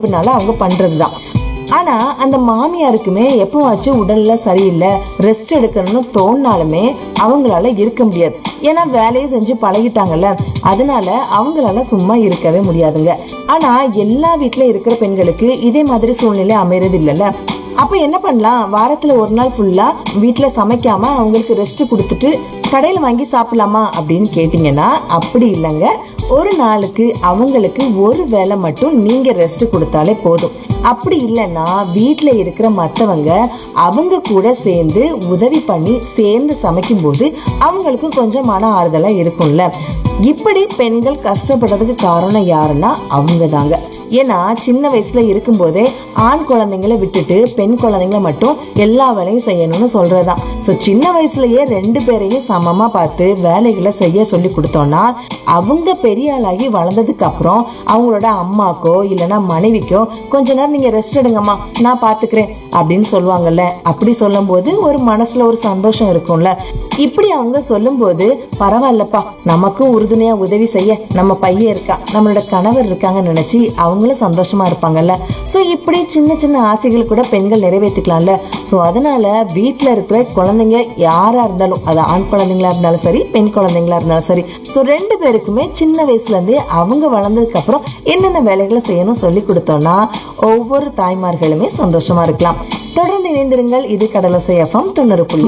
பொறுப்புனால அவங்க பண்றதுதான் ஆனா அந்த மாமியாருக்குமே எப்பவாச்சும் உடல்ல சரியில்லை ரெஸ்ட் எடுக்கணும்னு தோணினாலுமே அவங்களால இருக்க முடியாது ஏன்னா வேலையை செஞ்சு பழகிட்டாங்கல்ல அதனால அவங்களால சும்மா இருக்கவே முடியாதுங்க ஆனா எல்லா வீட்ல இருக்கிற பெண்களுக்கு இதே மாதிரி சூழ்நிலை அமையறது இல்லைல்ல அப்ப என்ன பண்ணலாம் வாரத்துல ஒரு நாள் ஃபுல்லா வீட்ல சமைக்காம அவங்களுக்கு ரெஸ்ட் கொடுத்துட்டு கடையில வாங்கி சாப்பிடலாமா அப்படின்னு கேட்டீங்கன்னா அப்படி இல்லைங்க ஒரு நாளுக்கு அவங்களுக்கு ஒரு வேளை மட்டும் நீங்க ரெஸ்ட் கொடுத்தாலே போதும் அப்படி இல்லைன்னா வீட்ல இருக்கிற மத்தவங்க அவங்க கூட சேர்ந்து உதவி பண்ணி சேர்ந்து சமைக்கும் போது அவங்களுக்கு கொஞ்சம் மன ஆறுதலா இருக்கும்ல இப்படி பெண்கள் கஷ்டப்படுறதுக்கு காரணம் யாருன்னா அவங்க தாங்க ஏன்னா சின்ன வயசுல இருக்கும்போதே ஆண் குழந்தைங்களை விட்டுட்டு பெண் குழந்தைங்களை மட்டும் எல்லா வேலையும் செய்யணும்னு சொல்றதுதான் ஸோ சின்ன வயசுலயே ரெண்டு பேரையும் சமமா பார்த்து வேலைகளை செய்ய சொல்லி கொடுத்தோம்னா அவங்க பெரிய ஆளாகி வளர்ந்ததுக்கு அப்புறம் அவங்களோட அம்மாக்கோ இல்லைன்னா மனைவிக்கோ கொஞ்ச நேரம் நீங்க ரெஸ்ட் எடுங்கம்மா நான் பாத்துக்கிறேன் அப்படின்னு சொல்லுவாங்கல்ல அப்படி சொல்லும்போது ஒரு மனசுல ஒரு சந்தோஷம் இருக்கும்ல இப்படி அவங்க சொல்லும்போது பரவாயில்லப்பா நமக்கும் உறுதுணையா உதவி செய்ய நம்ம பையன் இருக்கா நம்மளோட கணவர் இருக்காங்கன்னு நினைச்சு அவங்களும் சந்தோஷமா இருப்பாங்கல்ல சோ இப்படி சின்ன சின்ன ஆசைகள் கூட பெண்கள் நிறைவேற்றிக்கலாம்ல சோ அதனால வீட்ல இருக்கிற குழந்தைங்க யாரா இருந்தாலும் அது ஆண் குழந்தைங்களா இருந்தாலும் சரி பெண் குழந்தைங்களா இருந்தாலும் சரி சோ ரெண்டு பேருக்குமே சின்ன வயசுல இருந்தே அவங்க வளர்ந்ததுக்கு அப்புறம் என்னென்ன வேலைகளை செய்யணும் சொல்லி கொடுத்தோம்னா ஒவ்வொரு தாய்மார்களுமே சந்தோஷமா இருக்கலாம் தொடர்ந்து இணைந்திருங்கள் இது கடலோசை எஃப்எம் தொண்ணூறு புள்ளி